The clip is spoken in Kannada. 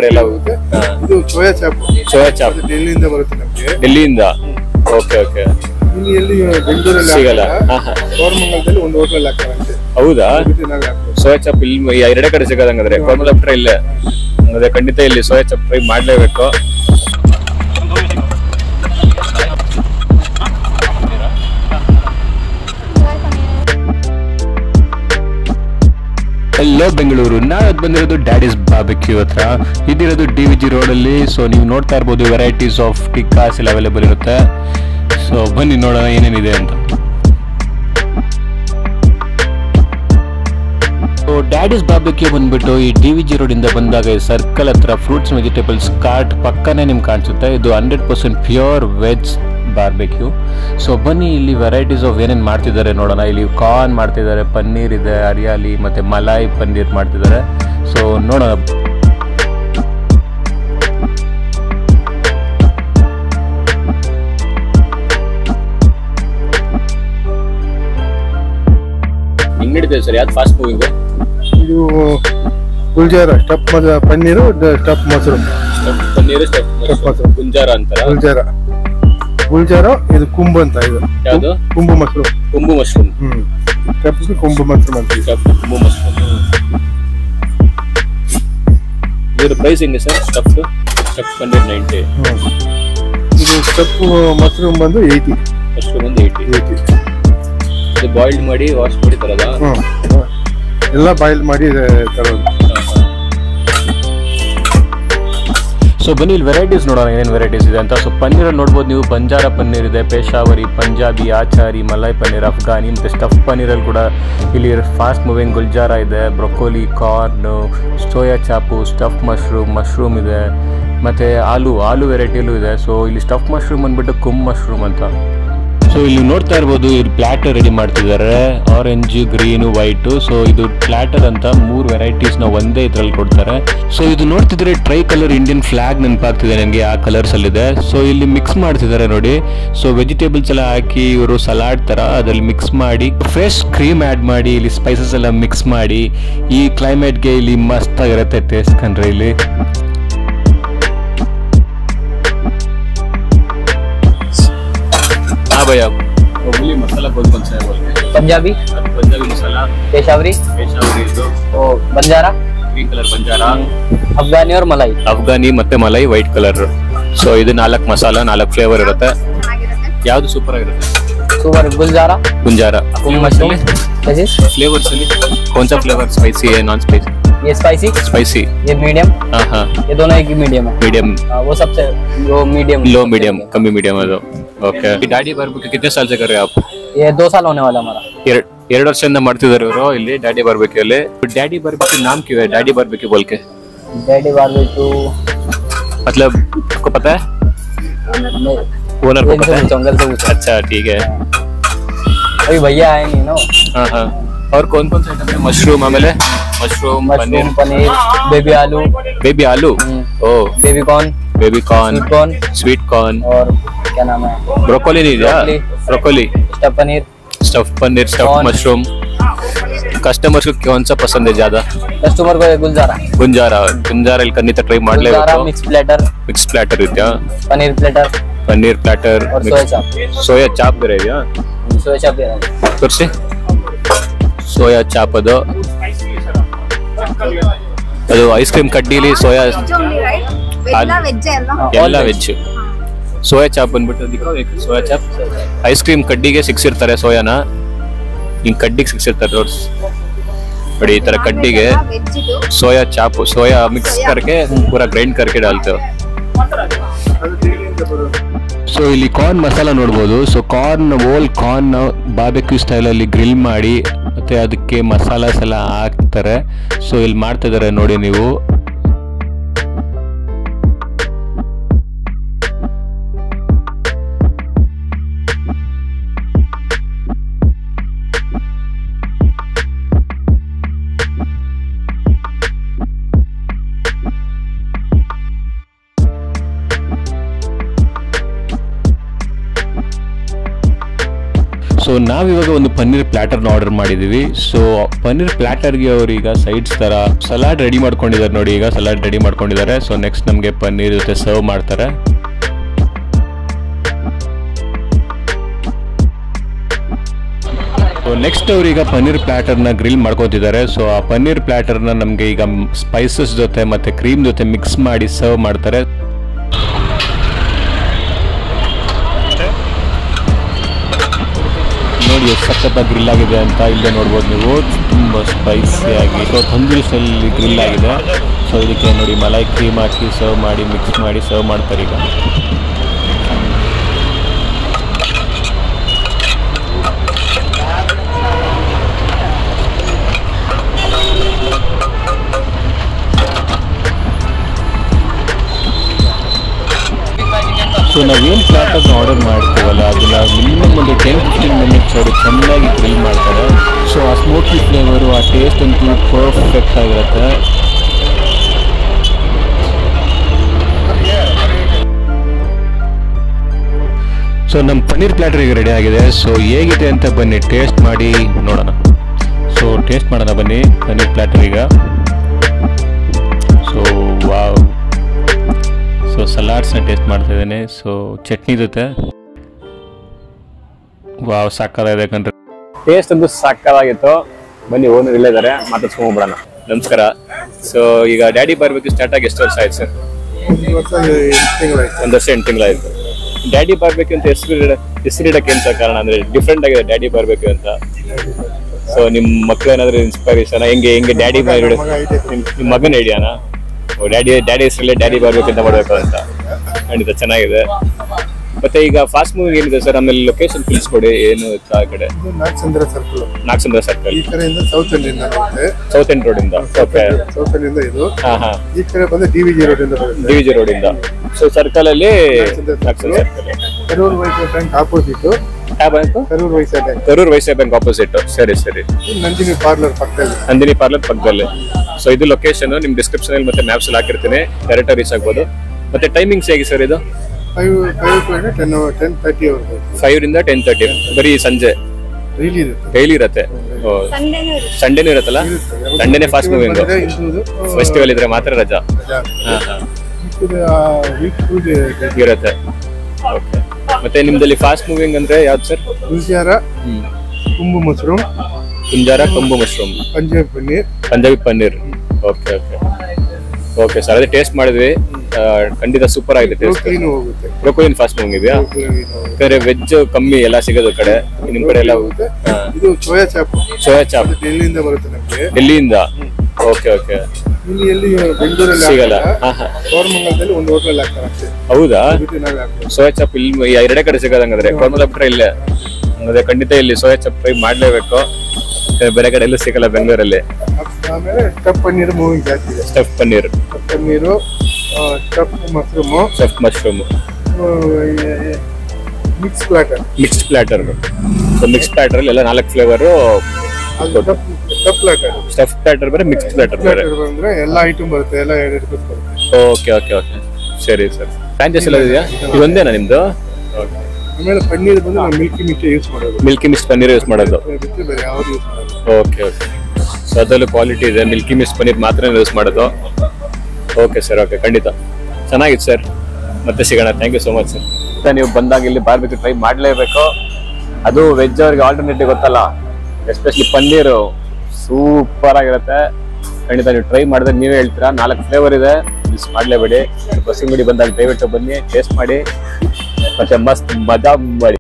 ಒಳಗಡೆ ಎಲ್ಲ ಹೋಗುತ್ತೆ ಇದು ಸೋಯಾ ಚಾಪ್ ಸೋಯಾ ಚಾಪ್ ಅದು ಡೆಲ್ಲಿಯಿಂದ ಬರುತ್ತೆ ನಮ್ಗೆ ಡೆಲ್ಲಿಯಿಂದ ಓಕೆ ಓಕೆ ಇಲ್ಲಿ ಎಲ್ಲಿ ಬೆಂಗಳೂರಲ್ಲಿ ಸಿಗಲ್ಲ ಹಾ, ಹಾ. ಕೋರಮಂಗಲದಲ್ಲಿ ಒಂದು ಹೋಟೆಲ್ ಹಾಕ್ತಾರಂತೆ ಹೌದಾ ಅದಕ್ಕೆ ನಾವು ಹಾಕ್ತೀವಿ. ಸೋಯಾ ಚಾಪ್ ಇಲ್ಲಿ ಎರಡೇ ಕಡೆ ಸಿಗೋದಂಗಂದ್ರೆ ಕೋಮಲ ಹತ್ರ ಇಲ್ಲೇ ಅದೇ ಖಂಡಿತ ಇಲ್ಲಿ ಸೋಯಾ ಚಾಪ್ ಟ್ರೈ ಮಾಡ್ಲೇಬೇಕು ಹಲೋ ಬೆಂಗಳೂರು ನಾವದು ಬಂದಿರೋದು ಡ್ಯಾಡೀಸ್ ಬಾರ್ಬಿಕ್ಯೂ ಹತ್ರ ಇದಿರೋದು ಡಿ ವಿ ಜಿ ರೋಡಲ್ಲಿ ಸೊ ನೀವು ನೋಡ್ತಾ ಇರ್ಬೋದು ವೆರೈಟೀಸ್ ಆಫ್ ಟಿಕ್ಕಾಸ್ ಎಲ್ಲ ಅವೈಲೇಬಲ್ ಇರುತ್ತೆ ಸೊ ಬನ್ನಿ ನೋಡೋಣ ಏನೇನಿದೆ ಅಂತ ಸೊ ಡ್ಯಾಡೀಸ್ ಬಾರ್ಬಿಕ್ಯೂ ಬಂದ್ಬಿಟ್ಟು ಈ ಡಿ ವಿ ಜಿ ರೋಡಿಂದ ಬಂದಾಗ ಸರ್ಕಲ್ ಹತ್ರ ಫ್ರೂಟ್ಸ್ ವೆಜಿಟೇಬಲ್ಸ್ ಕಾರ್ಟ್ ಪಕ್ಕನೇ ನಿಮ್ಗೆ ಕಾಣಿಸುತ್ತೆ ಇದು hundred percent pure veg barbecue so ಬನ್ನಿ ಇಲ್ಲಿ ವೆರೈಟೀಸ್ ಆಫ್ ಏನೇನು ಮಾಡ್ತಿದ್ದಾರೆ ನೋಡೋಣ ಇಲ್ಲಿ ಕಾರ್ನ್ ಮಾಡ್ತಿದ್ದಾರೆ ಪನ್ನೀರ್ ಇದೆ ಹರಿಯಾಲಿ ಮತ್ತೆ ಮಲಾಯಿ ಪನ್ನೀರ್ ಮಾಡ್ತಿದ್ದಾರೆ ಸೊ ನೋಡೋಣ ಹಿಂಗ್ ನಡೀತದೆ ಸರ್ ಯಾವ್ದು ಫಾಸ್ಟ್ ಮೂವಿಂಗ್ ಇದು ಗುಲ್ಜಾರ ಸ್ಟಪ್ ಮದ ಪನ್ನೀರು ಸ್ಟಪ್ ಮೊಸರು ಪನ್ನೀರ್ ಸ್ಟೆಪ್ ಸ್ಟಪ್ ಮೊಸರು ಗುಂಜಾರ ಅಂತಾರ ಗುಲ್ಜಾರ ಗುಲ್ಜಾರ ಇದು ಕುಂಬು ಅಂತ ಇದು ಯಾವ್ದು ಕುಂಬು ಮೊಸರು ಕುಂಬು ಮಶ್ರೂಮ್ ಹ್ಮ್ ಸ್ಟೆಪ್ಗೆ ಕುಂಬು ಮೊಸರು ಅಂತೀವಿ ಸ್ಟಫ್ ಕುಂಬು ಮಶ್ರೂಮ್ ಇದ್ರ ಪ್ರೈಸ್ ಹೆಂಗೆ sir stuff stuff paneer ninety hmm. ಇದು ಸ್ಟೆಪ್ ಮೊಸರು ಬಂದು ಏಯ್ಟಿ ಮಶ್ರೂಮ್ ಒಂದು ಏಯ್ಟಿ ಏಯ್ಟಿ ಇದು ಬಾಯ್ಲ್ಡ್ ಮಾಡಿ ವಾಶ್ ಮಾಡಿ ತರದಾ ಹ್ಮ್ ಎಲ್ಲ ಬಾಯ್ಲ್ ಮಾಡಿ ತರೋದು ಸೊ ಬನ್ನಿ ಇಲ್ಲಿ ವೆರೈಟೀಸ್ ನೋಡೋಣ ಏನೇನು ವೆರೈಟೀಸ್ ಇದೆ ಅಂತ ಸೊ ಪನ್ನೀರಲ್ಲಿ ನೋಡ್ಬೋದು ನೀವು ಬಂಜಾರ ಪನ್ನೀರ್ ಇದೆ ಪೇಶಾವರಿ ಪಂಜಾಬಿ ಆಚಾರಿ ಮಲೈ ಪನ್ನೀರ್ ಅಫ್ಘಾನಿ ಮತ್ತು ಸ್ಟಫ್ ಪನ್ನೀರಲ್ಲಿ ಕೂಡ ಇಲ್ಲಿ ಫಾಸ್ಟ್ ಮೂವಿಂಗ್ ಗುಲ್ಜಾರ ಇದೆ broccoli corn soya chop stuff mushroom mushroom ಇದೆ ಮತ್ತು ಆಲೂ ಆಲೂ ವೆರೈಟಿಯಲ್ಲೂ ಇದೆ ಸೊ ಇಲ್ಲಿ ಸ್ಟಫ್ ಮಶ್ರೂಮ್ ಅಂದ್ಬಿಟ್ಟು ಕುಮ್ ಮಶ್ರೂಮ್ ಅಂತ ಸೊ ಇಲ್ಲಿ ನೋಡ್ತಾ ಇರ್ಬೋದು ಇಲ್ಲಿ ಪ್ಲಾಟರ್ ರೆಡಿ ಮಾಡ್ತಿದ್ದಾರೆ ಆರೆಂಜ್ ಗ್ರೀನು ವೈಟು ಸೊ ಇದು ಪ್ಲಾಟರ್ ಅಂತ ಮೂರು ವೆರೈಟೀಸ್ನ ಒಂದೇ ಇದ್ರಲ್ಲಿ ಕೊಡ್ತಾರೆ ಸೊ ಇದು ನೋಡ್ತಿದ್ರೆ ಟ್ರೈ ಕಲರ್ ಇಂಡಿಯನ್ ಫ್ಲಾಗ್ ನೆನಪಾಗ್ತಿದೆ ನನಗೆ ಆ ಕಲರ್ಸ್ ಅಲ್ಲಿದೆ ಸೊ ಇಲ್ಲಿ ಮಿಕ್ಸ್ ಮಾಡ್ತಿದ್ದಾರೆ ನೋಡಿ ಸೊ ವೆಜಿಟೇಬಲ್ಸ್ ಎಲ್ಲ ಹಾಕಿ ಇವರು ಸಲಾಡ್ ತರ ಅದ್ರಲ್ಲಿ ಮಿಕ್ಸ್ ಮಾಡಿ ಫ್ರೆಶ್ ಕ್ರೀಮ್ ಆ್ಯಡ್ ಮಾಡಿ ಇಲ್ಲಿ ಸ್ಪೈಸಸ್ ಎಲ್ಲ ಮಿಕ್ಸ್ ಮಾಡಿ ಈ ಕ್ಲೈಮೇಟ್ಗೆ ಇಲ್ಲಿ ಮಸ್ತ್ ಆಗಿರುತ್ತೆ ಟೇಸ್ಟ್ ಕಂಡ್ರೆ ಇಲ್ಲಿ हाँ भैया वो बोलिए मसाला कौन कौन सा है बोल के पंजाबी पंजाबी मसाला पेशावरी पेशावरी ಇದು और बंजारा ಗ್ರೀನ್ ಕಲರ್ ಬಂಜಾರ अफगानी और मलाई ಅಫ್ಘಾನಿ ಮತ್ತೆ ಮಲೈ ವೈಟ್ ಕಲರ್ ಸೊ ಇದು ನಾಲ್ಕು ಮಸಾಲ ನಾಲ್ಕು ಫ್ಲೇವರ್ ಇರುತ್ತೆ ಯಾವ್ದು ಸೂಪರ್ ಆಗಿರುತ್ತೆ सुपर गुलजारा ಗುಂಜಾರ कुम मशरूम कैसे ಫ್ಲೇವರ್ಸ್ ಅಲ್ಲಿ कौन सा फ्लेवर स्पाइसी है नॉन स्पाइसी ये स्पाइसी स्पाइसी ये मीडियम हाँ हाँ ये दोनों एक ही मीडियम है मीडियम हाँ, वो सबसे वो मीडियम लो मीडियम कमी मीडियम है तो ओके ಡ್ಯಾಡಿ ಬರ್ಬೇಕು कितने साल से कर रहे हो आप ये दो साल होने वाला हमारा ಎರಡ್ ಎರಡು ವರ್ಷದಿಂದ ಮಾಡ್ತಿದ್ದಾರೆ ಇವರು ಇಲ್ಲಿ ಡ್ಯಾಡಿ ಬರ್ಬೇಕು ಅಲ್ಲಿ ಡ್ಯಾಡಿ ಬರ್ಬೇಕು ನಾಮ್ ಕ್ಯೂ है ಡ್ಯಾಡಿ ಬರ್ಬೇಕು बोल के डैडी बारबेक्यू मतलब आपको पता है ओनर को पता है जंगल से पूछो अच्छा ठीक है अभी भैया आएंगे ना हाँ हाँ और कौन कौन सा आइटम है मशरूम आಮೇಲೆ mushroom paneer mushroom paneer baby aloo baby aloo hmm, oh baby corn baby corn sweet corn sweet corn और क्या नाम है ब्रोकोली नहीं दिया Broccoli. Broccoli stuff paneer stuff paneer stuff Corn. Mushroom customers कौन सा पसंद है ज्यादा कस्टमर को ये गुलजारा ಗುಂಜಾರ ಗುಂಜಾರ ಇಲ್ಲಿ ಖಂಡಿತ ಟ್ರೈ गुलजारा ಮಾಡ್ಲೇಬೇಕು मिक्स प्लेटर ಮಿಕ್ಸ್ ಪ್ಲಾಟರ್ ಇದೆಯಾ पनीर प्लेटर ಪನ್ನೀರ್ ಪ್ಲಾಟರ್ और सोया चाप ಸೋಯಾ ಚಾಪ್ ಬೇರೆ ಇದೆಯಾ सोया चाप दे रहा हूँ ತೋರಿಸಿ ಸೋಯಾ ಚಾಪ್ ಅದು ಅದು ಐಸ್ ಕ್ರೀಮ್ ಕಡ್ಡಿಲಿ soya only, right? Veg Al- la veg ಎಲ್ಲ हाँ, ಎಲ್ಲ all ವೆಜ್ ಸೋಯಾ ಚಾಪ್ ಬಂದ್ಬಿಟ್ಟು ಅದಕ್ಕೆ ಸೋಯಾ ಚಾಪ್ ಐಸ್ ಕ್ರೀಮ್ ಕಡ್ಡಿಗೆ ಸಿಕ್ಸಿರ್ತಾರೆ ಸೋಯಾನ ಹಿಂಗ್ ಕಡ್ಡಿಗೆ ಸಿಕ್ಸಿರ್ತಾರೆ ನೋಡ್ಸ್ ನೋಡಿ ಈ ತರ ಕಡ್ಡಿಗೆ veg ಇದು ಸೋಯಾ ಚಾಪ್ ಸೋಯಾ ಮಿಕ್ಸ್ करके पूरा ग्राइंड करके डालते हो ಅದು ಡೆಲ್ಲಿಯಿಂದ ಬರೋದು ಸೊ ಇಲ್ಲಿ ಕಾರ್ನ್ ಮಸಾಲ ನೋಡ್ಬೋದು so corn whole corn barbecue ಸ್ಟೈಲಲ್ಲಿ ಗ್ರಿಲ್ ಮಾಡಿ ಮತ್ತೆ ಅದಕ್ಕೆ ಮಸಾಲಾಸ್ ಎಲ್ಲ ಹಾಕ್ತಾರೆ ಸೊ ಇಲ್ಲಿ ಮಾಡ್ತಾ ಇದ್ದಾರೆ ನೋಡಿ ನೀವು ಸೊ ನಾವಿವಾಗ ಒಂದು ಪನ್ನೀರ್ ಪ್ಲಾಟರ್ನ ಆರ್ಡರ್ ಮಾಡಿದೀವಿ ಸೊ ಪನ್ನೀರ್ ಪ್ಲಾಟರ್ಗೆ ಅವ್ರೀಗ ಸೈಡ್ಸ್ ತರ ಸಲಾಡ್ ರೆಡಿ ಮಾಡ್ಕೊಂಡಿದ್ದಾರೆ ನೋಡಿ ಈಗ ಸಲಾಡ್ ರೆಡಿ ಮಾಡ್ಕೊಂಡಿದ್ದಾರೆ ಸೊ ನೆಕ್ಸ್ಟ್ ನಮಗೆ ಪನ್ನೀರ್ ಜೊತೆ ಸರ್ವ್ ಮಾಡ್ತಾರೆ ಸೊ ನೆಕ್ಸ್ಟ್ ಅವ್ರೀಗ ಪನ್ನೀರ್ ಪ್ಲಾಟರ್ನ ಗ್ರಿಲ್ ಮಾಡ್ಕೋತಿದ್ದಾರೆ ಸೊ ಆ ಪನ್ನೀರ್ ಪ್ಲಾಟರ್ನ ನಮಗೆ ಈಗ ಸ್ಪೈಸಸ್ ಜೊತೆ ಮತ್ತೆ ಕ್ರೀಮ್ ಜೊತೆ ಮಿಕ್ಸ್ ಮಾಡಿ ಸರ್ವ್ ಮಾಡ್ತಾರೆ ನೋಡಿ ಎಷ್ಟು ಸಖತ್ತಾಗಿ ಗ್ರಿಲ್ ಆಗಿದೆ ಅಂತ ಇಲ್ಲೇ ನೋಡ್ಬೋದು ನೀವು ತುಂಬ ಸ್ಪೈಸಿಯಾಗಿ ಸೊ ತಂದೂರಿ ಸ್ಟೈಲಲ್ಲಿ ಗ್ರಿಲ್ ಆಗಿದೆ ಸೊ ಇದಕ್ಕೆ ನೋಡಿ ಮಲೈ ಕ್ರೀಮ್ ಹಾಕಿ ಸರ್ವ್ ಮಾಡಿ ಮಿಕ್ಸ್ ಮಾಡಿ ಸರ್ವ್ ಮಾಡ್ತಾರೆ ಈಗ ಸೊ ನಾವೇನು ಪ್ಲಾಟರ್ನ ಆರ್ಡರ್ ಮಾಡ್ತೀವಲ್ಲ ಅದನ್ನ ಮಿನಿಮಮ್ ಒಂದು ಟೆನ್ ಫಿಫ್ಟೀನ್ ಮಿನಿಟ್ಸ್ ಅವರು ಚೆನ್ನಾಗಿ ಗ್ರಿಲ್ ಮಾಡ್ತಾರೆ ಸೊ ಆ ಸ್ಮೋಕಿ ಫ್ಲೇವರು ಆ ಟೇಸ್ಟ್ ಅಂತೂ ಪರ್ಫೆಕ್ಟ್ ಆಗಿರುತ್ತೆ ಸೊ ನಮ್ಮ ಪನ್ನೀರ್ ಪ್ಲಾಟರ್ ಈಗ ರೆಡಿ ಆಗಿದೆ ಸೊ ಹೇಗಿದೆ ಅಂತ ಬನ್ನಿ ಟೇಸ್ಟ್ ಮಾಡಿ ನೋಡೋಣ ಸೊ ಟೇಸ್ಟ್ ಮಾಡೋಣ ಬನ್ನಿ ಪನ್ನೀರ್ ಪ್ಲಾಟರ್ ಈಗ ಸೊ ವಾವ್ ಸೊ ಸಲಾಡ್ಸ್ನ ಟೇಸ್ಟ್ ಮಾಡ್ತಾ ಇದ್ದೇನೆ ಸೊ ಚಟ್ನಿ ಜೊತೆ ವಾವ್ ಸಾಕಾಗಿದೆ ಕಣ್ರಿ ಟೇಸ್ಟ್ ಅಂತೂ ಸಕ್ಕತ್ತಾಗಿತ್ತು ಬನ್ನಿ ಓನರ್ ಇಲ್ಲೇ ಇದ್ದಾರೆ ಮಾತಾಡ್ಸ್ಕೊಂಡ್ಬಿಡೋಣ ನಮಸ್ಕಾರ ಸೊ ಈಗ ಡ್ಯಾಡಿ ಬರ್ಬೇಕು ಸ್ಟಾರ್ಟ್ ಆಗಿ ಎಷ್ಟು ವರ್ಷ ಆಯ್ತು ಸರ್ ಒಂದು ವರ್ಷ ಎಂಟು ತಿಂಗಳಾಯ್ತು ಒಂದು ವರ್ಷ ಎಂಟು ತಿಂಗಳಾಯ್ತು ಡ್ಯಾಡಿ ಬರ್ಬೇಕು ಅಂತ ಹೆಸರು ಹೆಸರಿಡಕ್ಕೆ ಎಂತ ಕಾರಣ ಅಂದ್ರೆ ಡಿಫ್ರೆಂಟ್ ಆಗಿದೆ ಡ್ಯಾಡಿ ಬರ್ಬೇಕು ಅಂತ ಸೊ ನಿಮ್ ಮಕ್ಳು ಏನಾದ್ರು ಇನ್ಸ್ಪೈರೇಷನ್ ಹೆಂಗೆ ಹೆಂಗೆ ಡ್ಯಾಡಿ ಮಾಡಿ ಮಗ ಇದೆ. ನಿಮ್ ಮಗನ ಐಡಿಯಾನ ಡ್ಯಾಡಿ ಡ್ಯಾಡಿ ಹೆಸರಲ್ಲೇ ಡ್ಯಾಡಿ ಬರ್ಬೇಕು ಅಂತ ಮಾಡ್ಬೇಕು ಅಂತ ಖಂಡಿತ ಚೆನ್ನಾಗಿದೆ ಮತ್ತೆ ಈಗ ಫಾಸ್ಟ್ ಮೂವಿ ಏನಿದೆ ಸರ್ ಆಮೇಲೆ ಲೊಕೇಶನ್ ತಿಳಿಸ್ಕೊಡಿ ಏನು ಇತ್ತು ಆ ಕಡೆ ಇದು ನಾಗಚಂದ್ರ ಸರ್ಕಲ್ ನಾಗಸಂದ್ರ ಸರ್ಕಲ್ ಈ ಕಡೆಯಿಂದ ಸೌತ್ ಅಲ್ಲಿಂದ ಬರುತ್ತೆ ಸೌತ್ ಎಂಡ್ ರೋಡ್ ಇಂದ ಓಕೆ ಸೌತ್ ಅಲ್ಲಿಂದ ಇದು ಹಾ ಹಾ ಈ ಕಡೆ ಬಂದು ಡಿ ವಿ ಜಿ ರೋಡ್ ಇಂದ ಬರುತ್ತೆ ಡಿ ರೋಡ್ ಇಂದ ಸೊ ಸರ್ಕಲ್ ಅಲ್ಲಿ Nagasandra Nagasandra circle. Circle Karur Vysya bank opposite ಯಾವ bank Karur Vysya bank Karur Vysya bank opposite ಸರಿ ಸರಿ ನಂದಿನಿ ಪಾರ್ಲರ್ ಪಕ್ಕದಲ್ಲಿ ನಂದಿನಿ ಪಾರ್ಲರ್ ಪಕ್ಕದಲ್ಲಿ ಸೊ ಇದು ಲೊಕೇಶನ್ ನಿಮ್ ಡಿಸ್ಕ್ರಿಪ್ಷನ್ ಅಲ್ಲಿ ಮತ್ತೆ ಮ್ಯಾಪ್ಸ್ ಅಲ್ಲಿ ಹಾಕಿರ್ತೀನಿ ಡೈರೆಕ್ಟ್ ರೀಚ್ ಆಗ್ಬೋದು ಮತ್ತೆ ಟೈಮಿಂಗ್ಸ್ ಹೇಗೆ ಸರ್ ಇದು five five to ten ten thirty ಅವ್ರಿಗೆ ಫೈವ್ ರಿಂದ ಟೆನ್ ತರ್ಟಿ ಬರೀ ಸಂಜೆ ಡೈಲಿ ಇರುತ್ತೆ ಡೈಲಿ ಇರತ್ತೆ ಸಂಡೇನೂ ಇರತ್ತಲ್ಲ ಸಂಡೇನೆ ಫಾಸ್ಟ್ ಮೂವಿಂಗ್ ಬಂದ್ರೆ ಇಂಥದ್ದು, ಆ, ಫೆಸ್ಟಿವಲ್ ಇದ್ರೆ ಮಾತ್ರ ರಜಾ ರಜಾ. ಹಾ ಹಾ ಮಿಕ್ಕಿದ, ಆ, week full ಇದೆ. ಇರತ್ತೆ ಓಕೆ ಮತ್ತೆ ನಿಮ್ದಲ್ಲಿ ಫಾಸ್ಟ್ ಮೂವಿಂಗ್ ಅಂದ್ರೆ ಯಾವ್ದು ಸರ್ ಗುಲ್ಜಾರ ಕುಂಬು ಮಶ್ರೂಮ್ ಕುಂಜಾರ ಕೊಂಬು mushroom Punjab paneer Punjabi paneer okay okay okay sir ಅದೇ ಟೇಸ್ಟ್ ಮಾಡಿದ್ವಿ ಆ, ಖಂಡಿತ ಸೂಪರ್ ಆಗಿದೆ ಟೇಸ್ಟ್ ಕ್ಲೀನ್ ಹೋಗುತ್ತೆ ಬ್ರೋಕೋಲಿನ್ ಫಾಸ್ಟ್ ಮೂವಿಂಗ್ ಇದೆಯಾ Clean ಹೋಗುತ್ತೆ. ಯಾಕಂದ್ರೆ ವೆಜ್ ಕಮ್ಮಿ ಎಲ್ಲ ಸಿಗೋದು ಈ ಕಡೆ ನಿಮ್ ಕಡೆ ಎಲ್ಲ ಹೋಗುತ್ತೆ. ಇದು ಸೋಯಾ ಚಾಪ್ ಸೋಯಾ ಚಾಪ್ ಡೆಲ್ಲಿಯಿಂದ ಬರುತ್ತೆ ನಮಗೆ ಡೆಲ್ಲಿಯಿಂದ ಓಕೆ ಓಕೆ ಇಲ್ಲಿ ಎಲ್ಲಿ ಬೆಂಗಳೂರಲ್ಲಿ ಸಿಗಲ್ಲ ಹಾಕಲ್ಲ. ಹಾ ಹಾ ಕೋರಮಂಗಲದಲ್ಲಿ ಒಂದು ಹೋಟೆಲ್ ಹಾಕ್ತಾರೆ ಅಷ್ಟೇ ಹೌದಾ ಬಿಟ್ಟು ನಾವೇ ಹಾಕ್ತೀವಿ ಸೋಯಾ ಚಾಪ್ ಇಲ್ಲಿ ಈ ಎರಡೇ ಕಡೆ ಸಿಗೋದಂಗಾದ್ರೆ ಕೋರ್ಮಲ ಬಿಟ್ರೆ ಇಲ್ಲೇ ಹಂಗಾದ್ರೆ ಖಂಡಿತ ಇಲ್ಲಿ ಸೋಯಾ ಚಾಪ್ ಟ್ರೈ ಮಾಡ್ಲೇಬೇಕು ಯಾಕಂದ್ರೆ ಬೇರೆ ಕಡೆ ಎಲ್ಲೂ ಸಿಗಲ್ಲ ಬೆಂಗಳೂರಲ್ಲಿ ಆಮೇಲೆ ಸ್ಟಫ್ ಪನ್ನೀರ್ ಮೂವಿಂಗ್ ಜಾಸ್ತಿ ಇದೆ stuff paneer stuff paneer stuff mushroom stuff mushroom mix platter mixed platter so mix platter ಅಲ್ಲಿ ಎಲ್ಲ ನಾಲ್ಕು ಫ್ಲೇವರು ಅದು stuff stuff platter stuff platter ಬೇರೆ ಮಿಕ್ಸ್ಡ್ ಪ್ಲಾಟರ್ ಬೇರೆ ಪ್ಲಾಟರ್ ಬಂದ್ರೆ ಎಲ್ಲ ಐಟಮ್ ಬರುತ್ತೆ ಎಲ್ಲ ಎರಡು ಪೀಸ್ ಬರುತ್ತೆ ಓಕೆ ಓಕೆ ಓಕೆ ಸರಿ ಸರ್ ಫ್ರಾಂಚೈಸ್ ಎಲ್ಲ ಇದೆಯಾ ಇದೊಂದೇನಾ ನಿಮ್ದು ಆಮೇಲೆ ಪನ್ನೀರ್ ಬಂದು ನಾವು ಮಿಲ್ಕಿ ಮಿಲ್ಕಿ ಯೂಸ್ ಮಾಡೋದು ಮಿಲ್ಕಿ ಮಿಕ್ಸ್ ಪನ್ನೀರ್ ಯೂಸ್ ಮಾಡೋದು ಬಿಟ್ಟರೆ ಬೇರೆ ಯಾವ್ದು ಯೂಸ್ ಮಾಡೋದು ಓಕೆ ಓಕೆ ಸೊ ಅದರಲ್ಲೂ ಕ್ವಾಲಿಟಿ ಇದೆ ಮಿಲ್ಕಿ ಮಿಸ್ ಪನ್ನೀರ್ ಮಾತ್ರ ಯೂಸ್ ಮಾಡೋದು ಓಕೆ ಸರ್ ಓಕೆ ಖಂಡಿತ ಚೆನ್ನಾಗಿತ್ತು ಸರ್ ಮತ್ತೆ ಸಿಗೋಣ thank you so much sir ನೀವು ಬಂದಾಗ ಇಲ್ಲಿ ಬಾರ್ಬಿಕ್ಯೂ ಟ್ರೈ ಮಾಡಲೇಬೇಕು ಅದು ವೆಜ್ ಅವ್ರಿಗೆ ಆಲ್ಟರ್ನೇಟಿವ್ ಗೊತ್ತಲ್ಲ ಎಸ್ಪೆಷಲಿ ಪನ್ನೀರು ಸೂಪರ್ ಆಗಿರುತ್ತೆ ಖಂಡಿತ ನೀವು ಟ್ರೈ ಮಾಡಿದ್ರೆ ನೀವೇ ಹೇಳ್ತೀರಾ ನಾಲ್ಕು ಫ್ಲೇವರ್ ಇದೆ ಮಿಸ್ ಮಾಡಲೇಬೇಡಿ ಬಸ್ಸಿಂಗುಡಿ ಬಂದಾಗ ದಯವಿಟ್ಟು ಬನ್ನಿ ಟೇಸ್ಟ್ ಮಾಡಿ ಮತ್ತೆ ಮಸ್ತ್ ಮಜಾ ಮಾಡಿ